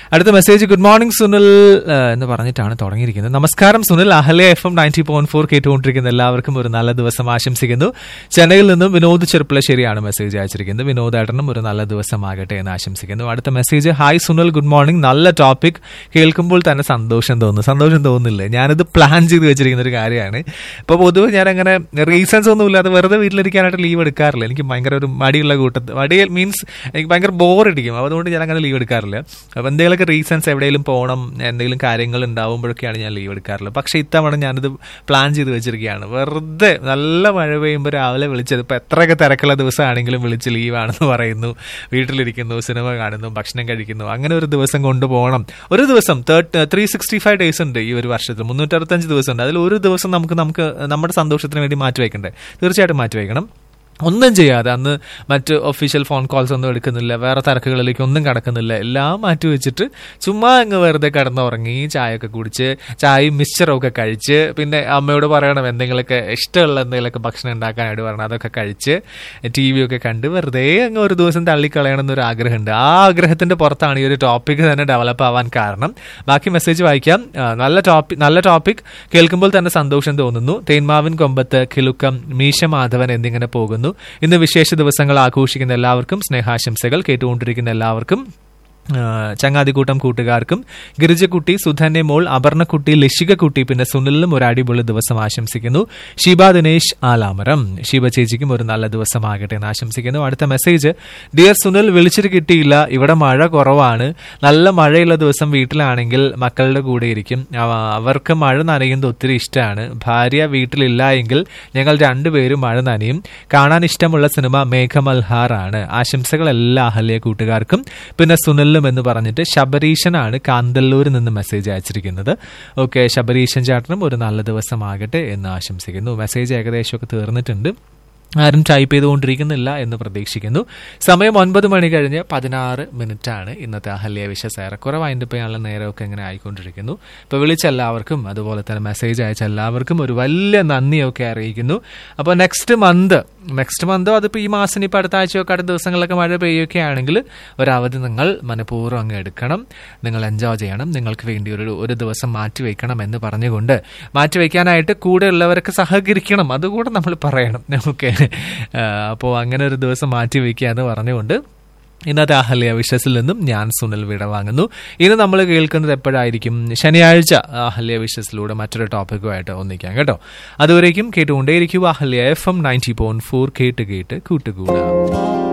അടുത്ത message good morning Sunil ആ, എന്ന് പറഞ്ഞിട്ടാണ് തുടങ്ങിയിരിക്കുന്നത് നമസ്കാരം Sunil Ahalya F M ninety point four കേട്ടുകൊണ്ടിരിക്കുന്ന എല്ലാവർക്കും ഒരു നല്ല ദിവസം ആശംസിക്കുന്നു ചെന്നൈയിൽ നിന്നും വിനോദ് ചെറുപ്പളശ്ശേരിയാണ് മെസ്സേജ് അയച്ചിരിക്കുന്നത് വിനോദ് ഏട്ടനും ഒരു നല്ല ദിവസമാകട്ടെ എന്ന് ആശംസിക്കുന്നു അടുത്ത message hi Sunil good morning നല്ല ടോപ്പിക് കേൾക്കുമ്പോൾ തന്നെ സന്തോഷം തോന്നുന്നു സന്തോഷം തോന്നുന്നില്ലേ ഞാനിത് പ്ലാൻ ചെയ്ത് വെച്ചിരിക്കുന്ന ഒരു കാര്യമാണ് ഇപ്പോൾ പൊതുവെ ഞാൻ അങ്ങനെ റീസൺസ് ഒന്നും ഇല്ലാതെ വെറുതെ വീട്ടിലിരിക്കാനായിട്ട് ലീവ് എടുക്കാറില്ല എനിക്ക് ഭയങ്കര ഒരു മടിയുള്ള കൂട്ടത്തിൽ മടി മീൻസ് എനിക്ക് ഭയങ്കര ബോറടിക്കും അപ്പോൾ അതുകൊണ്ട് ഞാൻ അങ്ങനെ ലീവ് എടുക്കാറില്ല അപ്പോൾ എന്തെങ്കിലുമൊക്കെ റീസൺസ് എവിടെയെങ്കിലും പോകണം എന്തെങ്കിലും കാര്യങ്ങൾ ഉണ്ടാവുമ്പോഴൊക്കെയാണ് ഞാൻ ലീവ് എടുക്കാറുള്ളത് പക്ഷേ ഇത്തവണ ഞാനിത് പ്ലാൻ ചെയ്ത് വെച്ചിരിക്കുകയാണ് വെറുതെ നല്ല മഴ പെയ്യുമ്പോൾ രാവിലെ വിളിച്ചത് ഇപ്പോൾ എത്രയൊക്കെ തിരക്കുള്ള ദിവസമാണെങ്കിലും വിളിച്ച് ലീവാണെന്ന് പറയുന്നു വീട്ടിലിരിക്കുന്നു സിനിമ കാണുന്നു ഭക്ഷണം കഴിക്കുന്നു അങ്ങനെ ഒരു ദിവസം കൊണ്ടുപോകണം ഒരു ദിവസം third three sixty five days ഉണ്ട് ഈ ഒരു വർഷത്തിൽ മുന്നൂറ്ററുപത്തഞ്ച് ദിവസം ഉണ്ട് അതിൽ ഒരു ദിവസം നമുക്ക് നമുക്ക് നമ്മുടെ സന്തോഷത്തിന് വേണ്ടി മാറ്റി വയ്ക്കണ്ടേ തീർച്ചയായിട്ടും മാറ്റി വയ്ക്കണം ഒന്നും ചെയ്യാതെ അന്ന് മറ്റ് ഒഫീഷ്യൽ ഫോൺ കോൾസ് ഒന്നും എടുക്കുന്നില്ല വേറെ തിരക്കുകളിലേക്ക് ഒന്നും കടക്കുന്നില്ല എല്ലാം മാറ്റി വെച്ചിട്ട് ചുമ്മാ അങ്ങ് വെറുതെ കിടന്നുറങ്ങി ചായയൊക്കെ കുടിച്ച് ചായയും മിക്സറും ഒക്കെ കഴിച്ച് പിന്നെ അമ്മയോട് പറയണം എന്തെങ്കിലുമൊക്കെ ഇഷ്ടമുള്ള എന്തെങ്കിലുമൊക്കെ ഭക്ഷണം ഉണ്ടാക്കാനായിട്ട് പറയണം അതൊക്കെ കഴിച്ച് ടി വി ഒക്കെ കണ്ട് വെറുതെ അങ്ങ് ഒരു ദിവസം തള്ളിക്കളയണം എന്നൊരു ആഗ്രഹമുണ്ട് ആ ആഗ്രഹത്തിന്റെ പുറത്താണ് ഈ ഒരു ടോപ്പിക് തന്നെ ഡെവലപ്പ് ആവാൻ കാരണം ബാക്കി മെസ്സേജ് വായിക്കാം ആ, നല്ല ടോപ്പിക് നല്ല ടോപ്പിക് കേൾക്കുമ്പോൾ തന്നെ സന്തോഷം തോന്നുന്നു തേന്മാവിൻ കൊമ്പത്ത് കിലുക്കം മീശ മാധവൻ എന്നിങ്ങനെ പോകുന്നു ഇന്ന് വിശേഷ ദിവസങ്ങൾ ആഘോഷിക്കുന്ന എല്ലാവർക്കും സ്നേഹാശംസകൾ കേട്ടുകൊണ്ടിരിക്കുന്ന എല്ലാവർക്കും ആ, ചങ്ങാതിക്കൂട്ടം കൂട്ടുകാർക്കും ഗിരിജക്കുട്ടി സുധന്യ മോൾ അപർണക്കുട്ടി ലക്ഷികക്കുട്ടി പിന്നെ സുനിലിനും ഒരു അടിപൊളി ദിവസം ആശംസിക്കുന്നു ഷീബ ദിനേശ് ആലാമരം ഷീബ ചേച്ചിക്കും ഒരു നല്ല ദിവസമാകട്ടെ എന്ന് ആശംസിക്കുന്നു അടുത്ത മെസ്സേജ് ഡിയർ സുനിൽ വിളിച്ചിട്ട് കിട്ടിയില്ല ഇവിടെ മഴ കുറവാണ് നല്ല മഴയുള്ള ദിവസം വീട്ടിലാണെങ്കിൽ മക്കളുടെ കൂടെ ഇരിക്കും അവ- അവർക്ക് മഴ നനയുന്നത് ഒത്തിരി ഇഷ്ടമാണ് ഭാര്യ വീട്ടിലില്ല എങ്കിൽ ഞങ്ങൾ രണ്ടുപേരും മഴ നനയും കാണാൻ ഇഷ്ടമുള്ള സിനിമ മേഘമൽഹാർ ആണ് ആശംസകൾ എല്ലാ അഹല്യ കൂട്ടുകാർക്കും പിന്നെ സുനിലും എന്ന് പറഞ്ഞിട്ട് ശബരീശനാണ് കാന്തല്ലൂരിൽ നിന്ന് മെസ്സേജ് അയച്ചിരിക്കുന്നത് ഓക്കെ ശബരീശൻ ചേട്ടനും ഒരു നല്ല ദിവസമാകട്ടെ എന്ന് ആശംസിക്കുന്നു മെസ്സേജ് ഏകദേശമൊക്കെ തീർന്നിട്ടുണ്ട് ആരും ടൈപ്പ് ചെയ്തുകൊണ്ടിരിക്കുന്നില്ല എന്ന് പ്രതീക്ഷിക്കുന്നു സമയം ഒൻപത് മണി കഴിഞ്ഞ് പതിനാറ് മിനിറ്റ് ആണ് ഇന്നത്തെ അഹല്യ വിശ്വസ് ഏറെക്കുറെ വൈൻഡപ്പ് ചെയ്യാനുള്ള നേരമൊക്കെ ഇങ്ങനെ ആയിക്കൊണ്ടിരിക്കുന്നു ഇപ്പോൾ വിളിച്ച എല്ലാവർക്കും അതുപോലെ തന്നെ മെസ്സേജ് അയച്ച എല്ലാവർക്കും ഒരു വലിയ നന്ദിയൊക്കെ അറിയിക്കുന്നു അപ്പോൾ നെക്സ്റ്റ് മന്ത് നെക്സ്റ്റ് മന്തോ അതിപ്പോൾ ഈ മാസം ഇപ്പോൾ അടുത്ത ആഴ്ചയൊക്കെ അടുത്ത ദിവസങ്ങളിലൊക്കെ മഴ പെയ്യൊക്കെ ആണെങ്കിൽ ഒരവധി നിങ്ങൾ മനഃപൂർവ്വം അങ്ങ് എടുക്കണം നിങ്ങൾ എൻജോയ് ചെയ്യണം നിങ്ങൾക്ക് വേണ്ടി ഒരു ഒരു ദിവസം മാറ്റി വയ്ക്കണം എന്ന് പറഞ്ഞുകൊണ്ട് മാറ്റി വയ്ക്കാനായിട്ട് കൂടെ ഉള്ളവർക്ക് സഹകരിക്കണം അതുകൂടെ നമ്മൾ പറയണം ഓക്കെ അപ്പോൾ അങ്ങനെ ഒരു ദിവസം മാറ്റി വയ്ക്കുക എന്ന് പറഞ്ഞുകൊണ്ട് ഇന്നത്തെ അഹല്യ വിഷസിൽ നിന്നും ഞാൻ സുനിൽ വിട വാങ്ങുന്നു ഇന്ന് നമ്മൾ കേൾക്കുന്നത് എപ്പോഴായിരിക്കും ശനിയാഴ്ച അഹല്യ വിഷസിലൂടെ മറ്റൊരു ടോപ്പിക്കുമായിട്ട് ഒന്നിക്കാം കേട്ടോ അതുവരേക്കും കേട്ടുകൊണ്ടേയിരിക്കുക Ahalya F M ninety point four കേട്ട് കേട്ട് കൂട്ടുകൂടാം